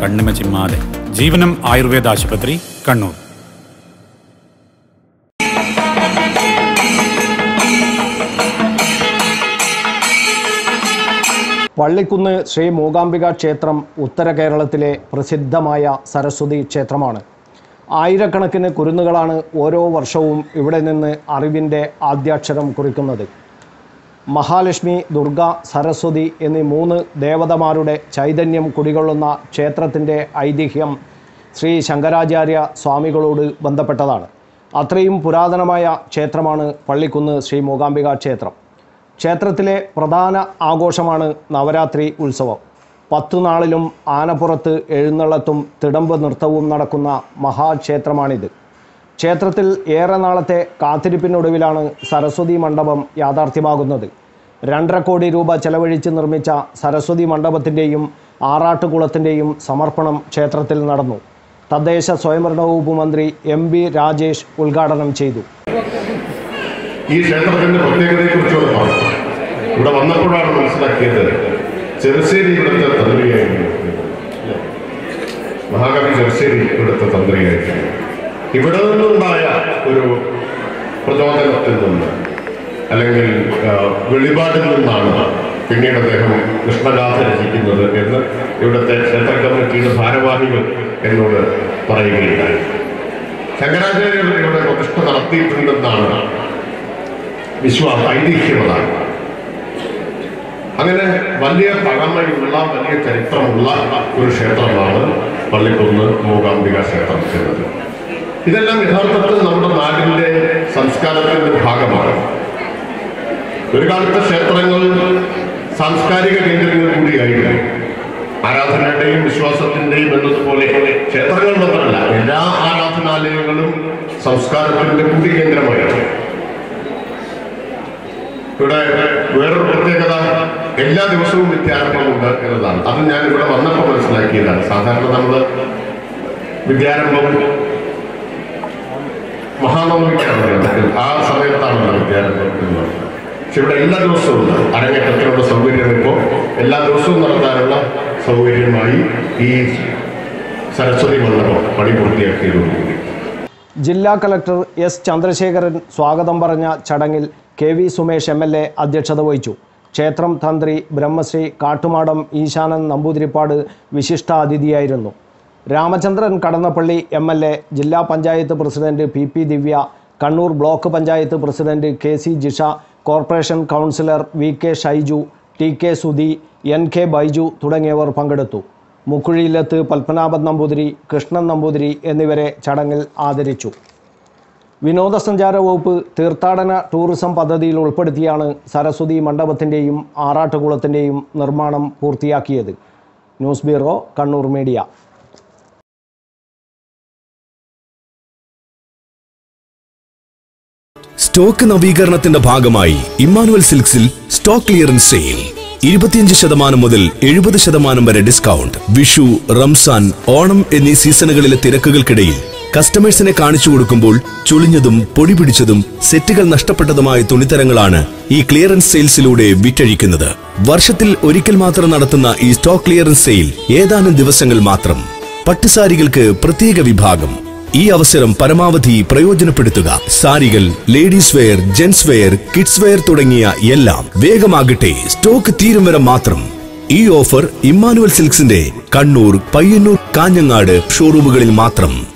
കണ്ണിമ ചിമ്മാതെ ജീവനം ആയുർവേദ ആശുപത്രി കണ്ണൂർ പള്ളിക്കുന്ന് ശ്രീ മൂകാംബിക ക്ഷേത്രം ഉത്തര കേരളത്തിലെ പ്രസിദ്ധമായ സരസ്വതി ക്ഷേത്രമാണ് ആയിരക്കണക്കിന് കുരുന്നുകളാണ് ഓരോ വർഷവും ഇവിടെ നിന്ന് അറിവിൻ്റെ ആദ്യാക്ഷരം കുറിക്കുന്നത് മഹാലക്ഷ്മി ദുർഗ സരസ്വതി എന്നീ മൂന്ന് ദേവതമാരുടെ ചൈതന്യം കുടികൊള്ളുന്ന ക്ഷേത്രത്തിൻ്റെ ഐതിഹ്യം ശ്രീ ശങ്കരാചാര്യ സ്വാമികളോട് ബന്ധപ്പെട്ടതാണ് അത്രയും പുരാതനമായ ക്ഷേത്രമാണ് പള്ളിക്കുന്ന് ശ്രീ മൂകാംബിക ക്ഷേത്രം ക്ഷേത്രത്തിലെ പ്രധാന ആഘോഷമാണ് നവരാത്രി ഉത്സവം പത്തു നാളിലും ആനപ്പുറത്ത് എഴുന്നള്ളത്തും തിടമ്പ് നൃത്തവും നടക്കുന്ന മഹാക്ഷേത്രമാണിത് ക്ഷേത്രത്തിൽ ഏറെ നാളത്തെ കാത്തിരിപ്പിനൊടുവിലാണ് സരസ്വതി മണ്ഡപം യാഥാർത്ഥ്യമാകുന്നത് രണ്ടര കോടി രൂപ ചെലവഴിച്ച് നിർമ്മിച്ച സരസ്വതി മണ്ഡപത്തിൻ്റെയും ആറാട്ടുകുളത്തിൻ്റെയും സമർപ്പണം ക്ഷേത്രത്തിൽ നടന്നു തദ്ദേശ സ്വയംഭരണ വകുപ്പ് മന്ത്രി എം ബി രാജേഷ് ഉദ്ഘാടനം ചെയ്തു ഈ ക്ഷേത്രത്തിന്റെ പ്രത്യേകതയെക്കുറിച്ച് ഇവിടെ പറഞ്ഞു ഇവിടെ വന്നപ്പോഴാണ് മനസ്സിലാക്കിയത് ചെറുശ്ശേരി ഇവിടുത്തെ തന്ത്രിയായിരുന്നു അല്ലേ? മഹാകവി ചെറുശ്ശേരി ഇവിടുത്തെ തന്ത്രിയായിരുന്നു ഇവിടെ നിന്നുണ്ടായ ഒരു പ്രചോദനത്തിൽ നിന്ന് അല്ലെങ്കിൽ ആ, വെളിപാടിൽ നിന്നാണ് പിന്നീട് അദ്ദേഹം കൃഷ്ണഗാഥ രചിക്കുന്നത് എന്ന് ഇവിടുത്തെ ക്ഷേത്ര കമ്മിറ്റിയുടെ ഭാരവാഹികൾ എന്നോട് പറയുകയുണ്ടായി ശങ്കരാചാര്യർ ഇവിടെ പ്രതിഷ്ഠ നടത്തിയിട്ടുണ്ടെന്നാണ് വിശ്വാസം ഐതിഹ്യമതാണ് അങ്ങനെ വലിയ പഴമയുള്ള വലിയ ചരിത്രമുള്ള ഒരു ക്ഷേത്രമാണ് പള്ളിക്കുന്ന് മൂകാംബിക ക്ഷേത്രം എന്നത് ഇതെല്ലാം യഥാർത്ഥത്തിൽ നമ്മുടെ നാടിന്റെ സംസ്കാരത്തിന്റെ ഭാഗമാണ് ഒരു കാലത്തെ ക്ഷേത്രങ്ങൾ സാംസ്കാരിക കേന്ദ്രങ്ങൾ കൂടിയായിരുന്നു ആരാധനയുടെയും വിശ്വാസത്തിന്റെയും എന്നതുപോലെ ക്ഷേത്രങ്ങൾ മാത്രമല്ല എല്ലാ ആരാധനാലയങ്ങളും സംസ്കാരത്തിന്റെ കൂടി കേന്ദ്രമായിരുന്നു ഇവിടെ വേറൊരു പ്രത്യേകത എല്ലാ ദിവസവും വിദ്യാരംഭമുണ്ട് എന്നതാണ് അത് ഞാൻ ഇവിടെ വന്നപ്പോൾ മനസ്സിലാക്കിയതാണ് സാധാരണ നമ്മൾ വിദ്യാരംഭം മഹാനവമിക്കാണ് പറയുന്നത് ആ സമയത്താണല്ലോ വിദ്യാരംഭം എന്ന് പറയുന്നത് പക്ഷെ ഇവിടെ എല്ലാ ദിവസവും ഉണ്ട് അരങ്ങേറ്റത്തിനുള്ള സൗകര്യം ഇപ്പോൾ എല്ലാ ദിവസവും നടത്താനുള്ള സൗകര്യമായി ഈ സരസ്വതി മണ്ഡപം പണി പൂർത്തിയാക്കിയതോടുകൂടി ജില്ലാ കലക്ടർ എസ് ചന്ദ്രശേഖരൻ സ്വാഗതം പറഞ്ഞ ചടങ്ങിൽ K V Sumesh M L A അധ്യക്ഷത വഹിച്ചു ക്ഷേത്രം തന്ത്രി ബ്രഹ്മശ്രീ കാട്ടുമാടം ഈശാനൻ നമ്പൂതിരിപ്പാട് വിശിഷ്ടാതിഥിയായിരുന്നു Ramachandran Kadannappally M L A ജില്ലാ panchayat president P P Divya Kannur block panchayat president K C Jisha corporation councillor V K Shaiju T K Sudhi N K Baiju തുടങ്ങിയവർ പങ്കെടുത്തു മുക്കുഴിയിലത്ത് പത്മനാഭൻ നമ്പൂതിരി കൃഷ്ണൻ നമ്പൂതിരി എന്നിവരെ ചടങ്ങിൽ ആദരിച്ചു വിനോദസഞ്ചാര വകുപ്പ് തീർത്ഥാടന ടൂറിസം പദ്ധതിയിൽ ഉൾപ്പെടുത്തിയാണ് സരസ്വതി മണ്ഡപത്തിൻ്റെയും ആറാട്ടുകുളത്തിൻ്റെയും നിർമ്മാണം പൂർത്തിയാക്കിയത് news bureau Kannur media stock നവീകരണത്തിന്റെ ഭാഗമായി ഇമ്മാനുവൽ സിൽക്സിൽ സ്റ്റോക്ക് ക്ലിയറൻസ് സെയിൽ ഇരുപത്തിയഞ്ച് ശതമാനം മുതൽ എഴുപത് ശതമാനം വരെ ഡിസ്കൗണ്ട് വിഷു റംസാൻ ഓണം എന്നീ സീസണുകളിലെ തിരക്കുകൾക്കിടയിൽ കസ്റ്റമേഴ്സിനെ കാണിച്ചു കൊടുക്കുമ്പോൾ ചുളിഞ്ഞതും പൊടി പിടിച്ചതും സെറ്റുകൾ നഷ്ടപ്പെട്ടതുമായ തുണിത്തരങ്ങളാണ് ഈ ക്ലിയറൻസ് സെയിൽസിലൂടെ വിറ്റഴിക്കുന്നത് വർഷത്തിൽ ഒരിക്കൽ മാത്രം നടത്തുന്ന ഈ സ്റ്റോക്ക് ക്ലിയറൻസ് സെയിൽ ഏതാനും ദിവസങ്ങൾ മാത്രം പട്ടുസാരികൾക്ക് പ്രത്യേക വിഭാഗം ഈ അവസരം പരമാവധി പ്രയോജനപ്പെടുത്തുക സാരികൾ ladies wear gents wear kids wear തുടങ്ങിയ എല്ലാം വേഗമാകട്ടെ സ്റ്റോക്ക് തീരും വരെ മാത്രം ഈ ഓഫർ ഇമ്മാനുവൽ സിൽക്സിന്റെ കണ്ണൂർ പയ്യന്നൂർ കാഞ്ഞങ്ങാട് ഷോറൂമുകളിൽ മാത്രം